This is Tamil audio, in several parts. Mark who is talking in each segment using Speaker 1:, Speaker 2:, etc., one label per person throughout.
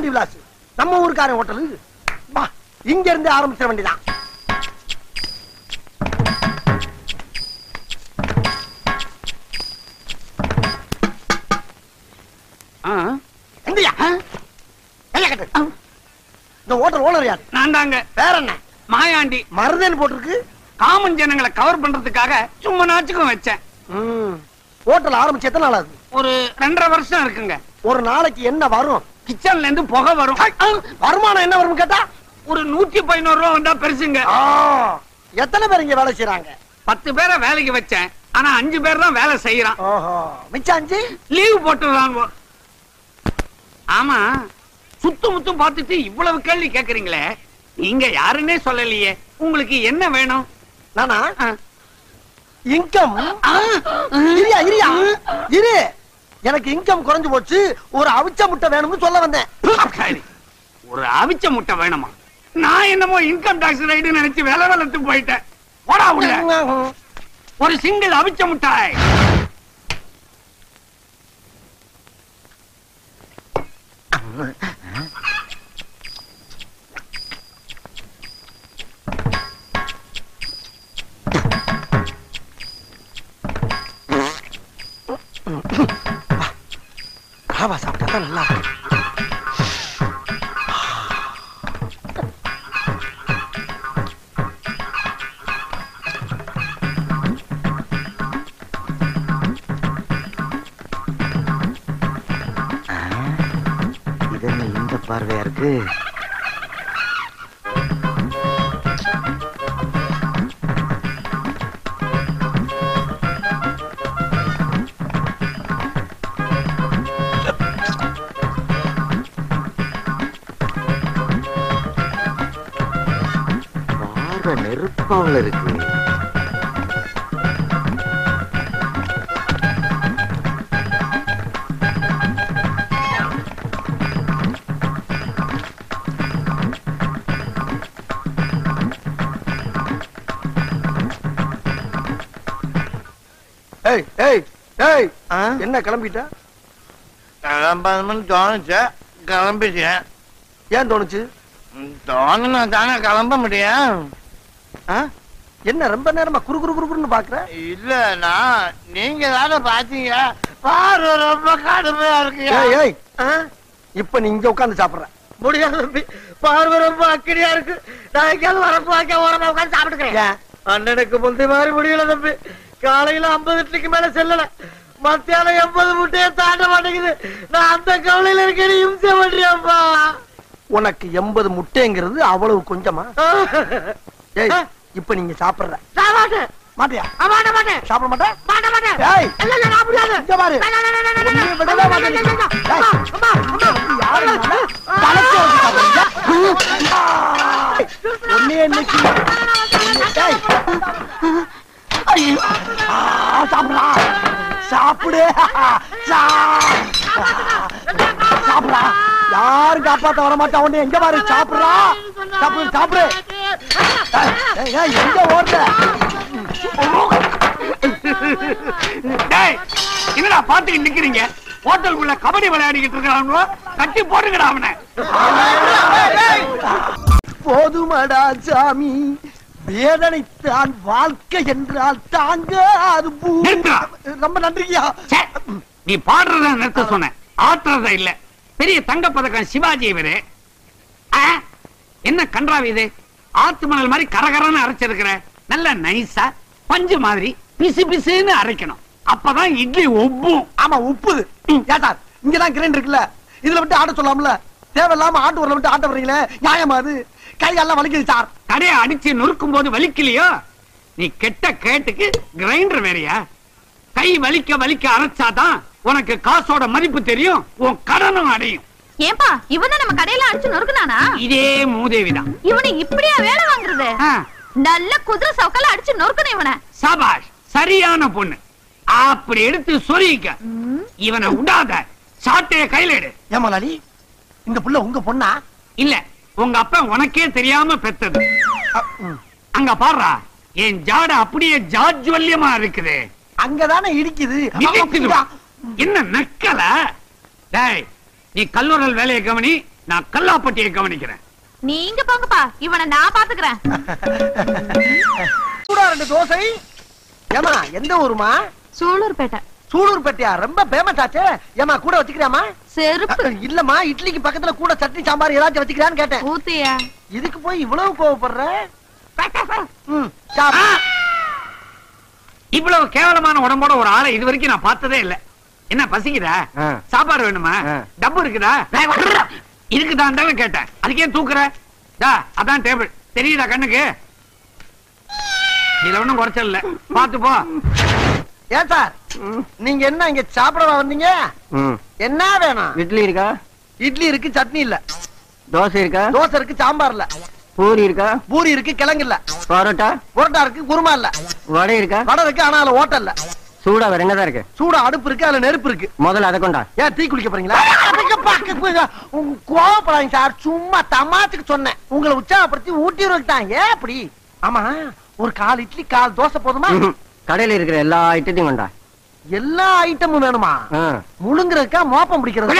Speaker 1: ஜோதி விலாஸ் நம்ம ஊருக்காரன் ஹோட்டலு வா இங்க இருந்து ஆரம்பிச்சிட வேண்டியதான்
Speaker 2: ஆ,
Speaker 1: எங்கயா கையா கட்டு இந்த ஹோட்டல் ஓனர் யார்
Speaker 2: நான் தாங்க
Speaker 1: வேற என்ன
Speaker 2: மாயாண்டி
Speaker 1: மருதேன்னு போட்டிருக்கு
Speaker 2: காமன் ஜனங்களை கவர் பண்றதுக்காக சும்மா நாச்சுக்கும் வச்சேன்
Speaker 1: ம் ஹோட்டல் ஆரம்பிச்சு எத்தனை நாள் ஆகுது
Speaker 2: ஒரு ரெண்டரை வருஷம் இருக்குங்க
Speaker 1: ஒரு நாளைக்கு என்ன வரும்
Speaker 2: கிச்சன்ல இருந்து புகை வரும்
Speaker 1: ஐ, ஆ, வருமானம் என்ன வரும் கேட்டா
Speaker 2: ஒரு நூத்தி பதினோரு ரூபா வந்தா பெருசுங்க
Speaker 1: ஆ, எத்தனை பேர் இங்க வேலை செய்யறாங்க
Speaker 2: பத்து பேரை வேலைக்கு வச்சேன் ஆனா அஞ்சு பேர் தான் வேலை செய்யறான்
Speaker 1: ஓஹோ மிச்சம் அஞ்சு
Speaker 2: லீவ் போட்டுறாங்க ஆமா சுத்து முத்தும் பார்த்துட்டு இவ்வளவு கேள்வி கேக்குறீங்களே நீங்க யாருன்னே சொல்லலையே உங்களுக்கு என்ன வேணும்
Speaker 1: நானா
Speaker 2: ஆ.
Speaker 1: இன்கம் இரியா இரியா இரு எனக்கு இன்கம் குறைஞ்சு போச்சு ஒரு அவிச்ச முட்டை வேணும்னு சொல்ல வந்தேன்
Speaker 2: சரி. ஒரு அவிச்ச முட்டை வேணுமா நான் என்னமோ இன்கம் டாக்ஸ் ரைடு நினைச்சு வேலை வளர்த்து போயிட்டேன் போடா உள்ள ஒரு சிங்கிள் அவிச்ச முட்டாய்
Speaker 1: ராவா சாப்பிட்டா தான் நல்லா இருக்கும்.
Speaker 3: இது என்ன இந்த பார்வையா இருக்கு பார்வை நெருப்பாவில் இருக்கு
Speaker 1: ஏய் ஏய் ஏய்
Speaker 3: ஆ?
Speaker 1: என்ன கிளம்பிட்ட
Speaker 3: கிளம்பணும்னு தோணுச்சு கிளம்பிட்டேன்
Speaker 1: ஏன் தோணுச்சு
Speaker 3: தோணுனா தானே கிளம்ப முடியும்
Speaker 1: ஆ? என்ன ரொம்ப நேரமா குறு குறு குறுன்னு பாக்குற
Speaker 3: இல்லனா நீங்க தானே பாத்தீங்க பார்வை ரொம்ப கடுமையா இருக்கு
Speaker 1: ஏய் ஏய் ஆ? இப்ப நீ இங்க உட்கார்ந்து சாப்பிடுற
Speaker 3: முடியாது தம்பி பார்வை ரொம்ப அக்கடியா இருக்கு நான் எங்கேயாவது வரப்பு வாக்க ஓரமா உட்காந்து சாப்பிட்டுக்கிறேன்
Speaker 1: ஏன்?
Speaker 3: அண்ணனுக்கு முந்தி மாதிரி முடியல தம்பி காலையில ஐம்பது இட்லிக்கு மேல செல்லல மத்தியானம் எண்பது முட்டையை தாண்ட மாட்டேங்குது நான் அந்த கவலையில இருக்கேன் இம்சை பண்றியாப்பா
Speaker 1: உனக்கு எண்பது முட்டைங்கிறது அவ்வளவு கொஞ்சமா ஏய் இப்ப நீங்க சாப்பிடுற
Speaker 3: நான் மாட்டேன்
Speaker 1: மாட்டியா
Speaker 3: நான் மாட்ட மாட்டேன்
Speaker 1: சாப்பிட மாட்டேன்
Speaker 3: மாட்ட மாட்டேன்
Speaker 1: ஏய்
Speaker 3: இல்ல இல்ல நான் முடியாது
Speaker 1: இங்க பாரு உன்னைய விடவே மாட்டேன் நீ. ஏய், யாரு இவன்? தலைக்கு வச்சு சாப்பிடுறீங்க? உன்னைய இன்னைக்கு உன்னைய- ஏய். ஐயோ. ஆ, சாப்பிடுடா சாப்பிடு சா- சாப்பிடுடா யாரும் காப்பாத்த வர மாட்டா உன்னை எங்க பாரு சாப்பிடுறா சாப்பிடு சாப்பிடு ஏய், ஏய், ஏய், எங்க ஓடுற
Speaker 2: டேய் என்னடா பாத்துக்கிட்டு நிக்கிறீங்க ஹோட்டலுக்குள்ள கபடி விளையாடிக்கிட்டு இருக்கிறாங்களோ கட்டி போட்டுங்கடா அவனை
Speaker 1: போதுமடா சாமி வேதனைத்தான் வாழ்க்கை என்றால் தாங்க அது பூ-
Speaker 2: நிறுத்துடா.
Speaker 1: ரொம்ப நன்றியா
Speaker 2: ச்சே, நீ பாடுறத நிறுத்த சொன்ன ஆட்டுறத இல்ல பெரிய தங்க பதக்கம் சிவாஜி இவரு ஆ, என்ன கன்றாவி இது ஆத்து மணல் மாதிரி கரகரன்னு அரைச்சிருக்கிற நல்ல நைஸா பஞ்சு மாதிரி பிசு பிசுன்னு அரைக்கணும் அப்பதான் இட்லி ஒப்பும்
Speaker 1: ஆமா உப்புது ஏன் சார் இங்கதான் கிரைண்ட் இருக்குல்ல இதுல விட்டு ஆட்ட சொல்லாம்ல தேவையில்லாம ஆட்டு ஊர்ல விட்டு ஆட்ட வர்றீங்களே நியாயமா அது கையெல்லாம் வலிக்குது சார்
Speaker 2: கடையை அடிச்சு நொறுக்கும் போது வலிக்கலையோ நீ கெட்ட கேட்டுக்கு கிரைண்டர் வேறயா கை வலிக்க வலிக்க அரைச்சாதான் உனக்கு காசோட மதிப்பு தெரியும் உன் கடனும் அடையும்
Speaker 4: ஏன்பா இவன் நம்ம கடையில அடிச்சு நொறுக்குனானா
Speaker 2: இதே மூதேவிதான்
Speaker 4: இவனை இப்படியா வேலை வாங்குறது
Speaker 2: ஆ,
Speaker 4: நல்ல குதிரை சவுக்கால அடிச்சு நொறுக்கணும் இவனை
Speaker 2: சபாஷ் சரியான பொண்ணு அப்படி எடுத்து சொருகிக்க இவனை விடாத சாட்டைய கையில எடு
Speaker 1: ஏமாலாளி இந்த புள்ள உங்க பொண்ணா
Speaker 2: இல்ல உங்க அப்பா உனக்கே தெரியாம பெத்தது
Speaker 1: அ, ம்.
Speaker 2: அங்க பாருடா என் ஜாட அப்படியே ஜாஜ்வல்யமா இருக்குது
Speaker 1: அங்கதானே இடிக்குது
Speaker 2: இடிக்குது. என்ன நக்கல டேய் நீ கல்லூரல் வேலையை கவனி நான் கல்லாப்பட்டியை கவனிக்கிறேன்
Speaker 4: நீங்க போங்கப்பா இவனை நான் பாத்துக்கிறேன்
Speaker 1: சூடா ரெண்டு தோசை ஏமா எந்த ஊருமா
Speaker 4: சூலூர்பேட்டை
Speaker 1: சூலூர்பேட்டையா ரொம்ப ஃபேமஸ் ஆச்சே ஏமா கூட வச்சுக்கிறியாமா
Speaker 4: செருப்பு
Speaker 1: இல்லம்மா இட்லிக்கு பக்கத்துல கூட சட்னி சாம்பார் ஏதாச்சும் வச்சுக்கிறான்னு கேட்டேன்
Speaker 4: ஊத்தியா
Speaker 1: இதுக்கு போய் இவ்வளவு கோவப்படுற ம்,
Speaker 2: ஆ!
Speaker 1: சாப்பிடு.
Speaker 2: இவ்வளவு கேவலமான உடம்போட ஒரு ஆளை இது வரைக்கும் நான் பார்த்ததே இல்ல என்ன பசிக்குதா
Speaker 1: ஆ.
Speaker 2: சாப்பாடு வேணுமா
Speaker 1: ஆ.
Speaker 2: டப்பு இருக்குதா இருக்குதான் தானே கேட்டேன் அதுக்கே தூக்குற டா அதான் டேபிள் தெரியுதா கண்ணுக்கு இதுல ஒண்ணும் குறைச்சல் இல்ல பாத்து போ
Speaker 1: ஏன் சார் நீங்க என்ன இங்க சாப்பிடவா வந்தீங்க என்ன வேணும்
Speaker 3: இட்லி இருக்கா
Speaker 1: இட்லி இருக்கு சட்னி இல்ல
Speaker 3: தோசை இருக்கா
Speaker 1: தோசை இருக்கு சாம்பார் இல்ல
Speaker 3: பூரி இருக்கா
Speaker 1: பூரி இருக்கு கிழங்கு இல்ல
Speaker 3: பரோட்டா
Speaker 1: புரோட்டா இருக்கு குருமா இல்ல
Speaker 3: வடை இருக்கா
Speaker 1: வடை இருக்கு ஆனா அதுல ஓட்டல் இல்ல
Speaker 3: சூடா வேற என்னதான் இருக்கு
Speaker 1: சூடா அடுப்பு இருக்கு அதுல நெருப்பு இருக்கு
Speaker 3: முதல்ல அதை கொண்டா
Speaker 1: ஏன் டீ குளிக்க போறீங்களா அதுக்கு பக்கத்து போய் உங்க கோவப்படாதீங்க சார் சும்மா தமாத்துக்கு சொன்னேன் உங்களை உற்சாகப்படுத்தி ஊட்டி தான் ஏன் அப்படி ஆமா ஒரு கால் இட்லி கால் தோசை போதுமா
Speaker 3: ம்ஹும். கடையில இருக்கிற எல்லா ஐட்டத்தையும் கொண்டா
Speaker 1: எல்லா ஐட்டமும் வேணுமா
Speaker 3: ஆ.
Speaker 1: முழுங்குறதுக்கா மோப்பம் பிடிக்கிறது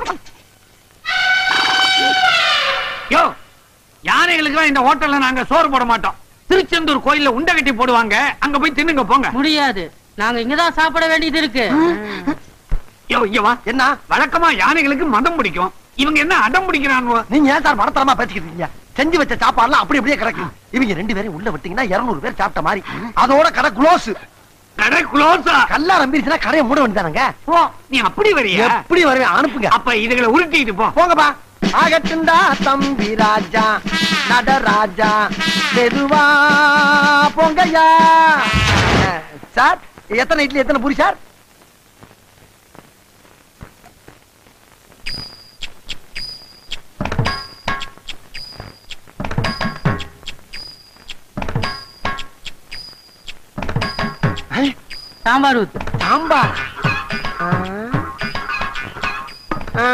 Speaker 2: யோ யானைகளுக்கு இந்த ஹோட்டல்ல நாங்க சோறு போட மாட்டோம் திருச்செந்தூர் கோயில்ல உண்டை கட்டி போடுவாங்க அங்க போய் தின்னுங்க போங்க
Speaker 5: முடியாது நாங்க இங்கதான் சாப்பிட வேண்டியது இருக்கு
Speaker 2: யோ இங்க வா
Speaker 1: என்ன
Speaker 2: வழக்கமா யானைகளுக்கு மதம் பிடிக்கும் இவங்க என்ன அடம் பிடிக்கிறானுவோ
Speaker 1: நீங்க ஏன் சார் மடத்தரமா பேசிக்கிட்டு இருக்கீங்க செஞ்சு வச்ச சாப்பாடுலாம் அப்படி அப்படியே கிடக்கு இவங்க ரெண்டு பேரும் உள்ள விட்டீங்கன்னா 200 பேர் சாப்பிட்ட மாதிரி அதோட கடை க்ளோஸ்
Speaker 2: கடை க்ளோஸா
Speaker 1: கல்லா நம்பிருச்சுன்னா கடையை மூட வேண்டியதானங்க
Speaker 2: ஓ நீ அப்படி வரியா
Speaker 1: எப்படி வருவேன் அனுப்புங்க
Speaker 2: அப்ப இதுகளை உருட்டிட்டு போ
Speaker 1: போங்கப்பா ஆகட்டுண்டா தம்பி ராஜா நடராஜா மெதுவா போங்கய்யா அஹ், சார் எத்தனை இட்லி எத்தனை பூரி சார் ஐ,
Speaker 5: சாம்பார் ஊத்து
Speaker 1: சாம்பார் ஆ. ஆ.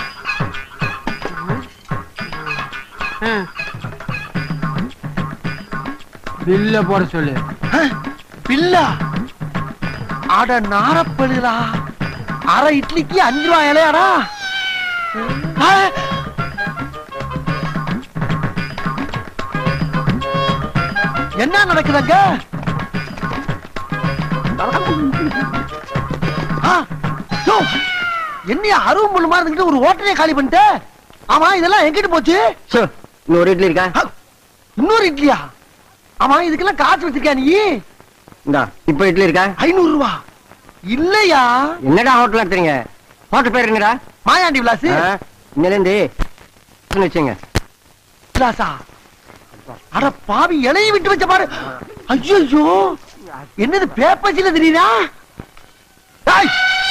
Speaker 5: பில்ல போட சொல்லு
Speaker 1: பில்லா அட நாரப்படுதா அரை இட்லிக்கு அஞ்சு ரூபாய் இலையாடா ஆ. என்ன நடக்குதுங்க ஆ, யோ, என்னையா அருவம் முள்ளு மாதிரி இருந்துக்கிட்டு ஒரு ஹோட்டலே காலி பண்ணிட்டு ஆமா இதெல்லாம் எங்கிட்டு போச்சு
Speaker 3: சோ இன்னொரு இட்லி இருக்கா
Speaker 1: ஆ, இன்னொரு இட்லியா ஆமா இதுக்கெல்லாம் காசு வச்சிருக்கியா நீ
Speaker 3: இந்தா இப்ப இட்லி இருக்கா
Speaker 1: ஐநூறு ரூபா இல்லையா
Speaker 3: என்னடா ஹோட்டல் நடத்துறீங்க ஹோட்டல் பேர் என்னடா
Speaker 1: மாயாண்டி விலாஸ்
Speaker 3: ஆ, இன்னையில இருந்து வச்சுங்க
Speaker 1: விலாசா அட பாவி இலையை விட்டு வச்ச பாரு ஐயோ என்னது பேப்பர்ஸ்ல தெரியுதா டேய்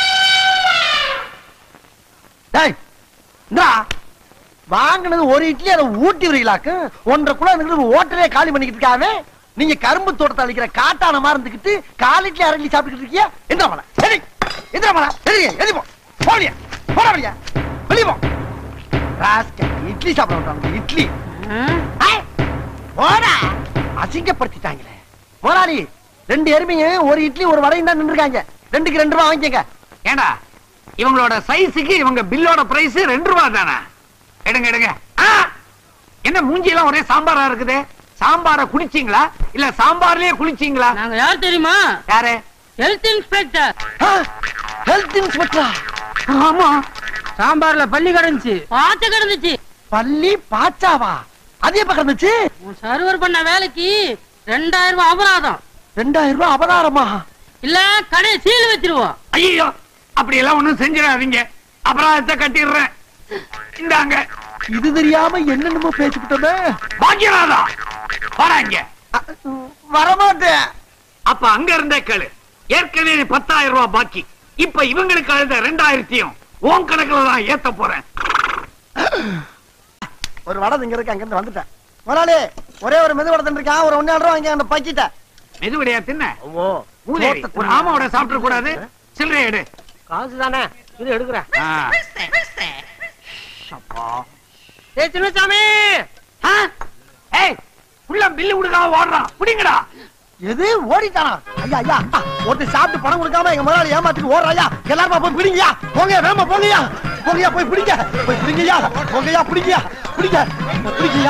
Speaker 1: டேய் இந்தா வாங்கினது ஒரு இட்லி அதை ஊட்டி வரீங்களாக்கு ஒன்றரை கூட இருந்துக்கிட்டு ஹோட்டலே காலி பண்ணிக்கிட்டு இருக்காவே நீங்க கரும்பு தோட்டத்தை அழிக்கிற காட்டான மாதிரி இருந்துக்கிட்டு கால் இட்லி அரை இட்லி சாப்பிட்டுக்கிட்டு இருக்கியா எந்திர மலை சரி எந்திர மலை சரி எதி போ போடியா போட வழியா வெளிய போ ராஸ்கல் இட்லி சாப்பிட விட்டாங்க இட்லி ஐ, போடா அசிங்கப்படுத்திட்டாங்களே முதலாளி ரெண்டு எருமையும் ஒரு இட்லி ஒரு வடையும் தான் நின்றுருக்காங்க ரெண்டுக்கு ரெண்டு ரூபா வாங்கிக்கங்க
Speaker 2: ஏண்டா இவங்களோட சைஸுக்கு இவங்க பில்லோட பிரைஸ் ரெண்டு ரூபா தானே எடுங்க எடுங்க ஆ! என்ன மூஞ்சி எல்லாம் ஒரே சாம்பாரா இருக்குது சாம்பார குடிச்சீங்களா இல்ல சாம்பார்லயே குளிச்சீங்களா
Speaker 5: நாங்க யார் தெரியுமா
Speaker 2: யாரு
Speaker 5: ஹெல்த் இன்ஸ்பெக்டர்
Speaker 1: ஹெல்த் இன்ஸ்பெக்டரா
Speaker 2: ஆமா
Speaker 5: சாம்பார்ல பள்ளி கிடந்துச்சு பார்த்து கிடந்துச்சு
Speaker 1: பள்ளி பாச்சாவா அது எப்ப கிடந்துச்சு
Speaker 5: உன் சர்வர் பண்ண வேலைக்கு ரெண்டாயிரம் ரூபாய் அபராதம்
Speaker 1: ரெண்டாயிரம் ரூபாய் அபதாரமா
Speaker 5: இல்ல கடையை சீல் வச்சிருவோம்
Speaker 2: ஐயோ அப்படி எல்லாம் ஒண்ணும் செஞ்சிடாதீங்க அபராதத்தை கட்டிடுறேன் இந்தாங்க
Speaker 1: இது தெரியாம என்னென்னமோ பேசிக்கிட்டோமே
Speaker 2: பாக்கியராதா வராங்க
Speaker 1: அ, வரமாட்டேன்
Speaker 2: அப்ப அங்க இருந்தே கேளு ஏற்கனவே பத்தாயிரம் ரூபாய் பாக்கி இப்ப இவங்களுக்கு அழுத ரெண்டாயிரத்தையும் உன் கணக்குல தான் ஏத்த போறேன்
Speaker 1: ஒரு வடை இங்க இருக்கு அங்க இருந்து வந்துட்டேன் முதலாளி ஒரே ஒரு மெது வடை இருக்கான் ஒரு ஒன்னு ரூபா வாங்கி அந்த பக்கிட்ட
Speaker 2: மெதுவடையா தின்ன
Speaker 1: ஓ
Speaker 2: மூதேவி, ஒரு ஆமாவோட சாப்பிட கூடாது சில்லறை எடு
Speaker 3: காசு தானே இது எடுக்கிறேன்
Speaker 2: ஆ.
Speaker 3: ஏ சின்னசாமி
Speaker 2: ஆ? ஏய் உள்ள பில்லு கொடுக்காம ஓடுறான் புடிங்கடா
Speaker 1: எது ஓடிட்டானா ஐயா ஐயா ஒருத்தர் சாப்பிட்டு பணம் கொடுக்காம எங்க முதலாளி ஏமாத்திட்டு ஓடுறாயா எல்லாரும் போய் பிடிங்கயா போங்க வேமா போங்கயா போங்கய்யா போய் பிடிங்க போய் பிடிங்கய்யா போங்கய்யா பிடிங்கய்யா பிடிங்க பிடிங்கய்யா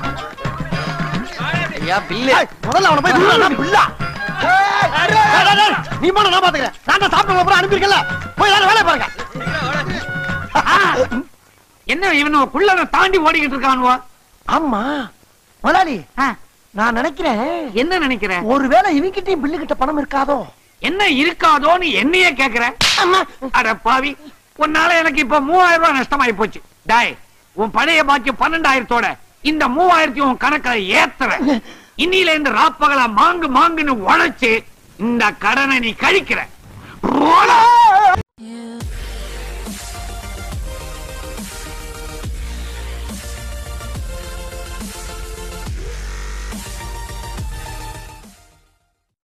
Speaker 3: ஐயா பில்லு
Speaker 1: ஏய், முதல்ல அவனை போய் பிடிடா, பிள்ளா. ஏய், டேய், டேய், டேய், நீ போன நான் பாத்துக்கிறேன் நான் தான் சாப்பிட்டு அப்புறம் அனுப்பியிருக்கல போய் எல்லாரும் வேலையை பாருங்க
Speaker 2: ஆ, என்ன இவனு குள்ளத தாண்டி ஓடிக்கிட்டு இருக்கானுவோ
Speaker 1: ஆமா முதலாளி
Speaker 2: ஆ,
Speaker 1: நான் நினைக்கிறேன்
Speaker 2: என்ன நினைக்கிற
Speaker 1: ஒருவேளை இவங்கிட்டயும் பில்லு கிட்ட பணம் இருக்காதோ
Speaker 2: என்ன இருக்காதோன்னு என்னையே கேக்குற அட பாவி உன்னால எனக்கு இப்ப மூவாயிரம் ரூபாய் நஷ்டமாயி போச்சு டாய் உன் பழைய பாக்கி பன்னெண்டாயிரத்தோட இந்த மூவாயிரத்தி உன் கணக்குல ஏத்துற இன்னில இருந்து ராப்பகலா மாங்கு மாங்குன்னு உழைச்சு இந்த கடனை நீ கழிக்கிற போடா.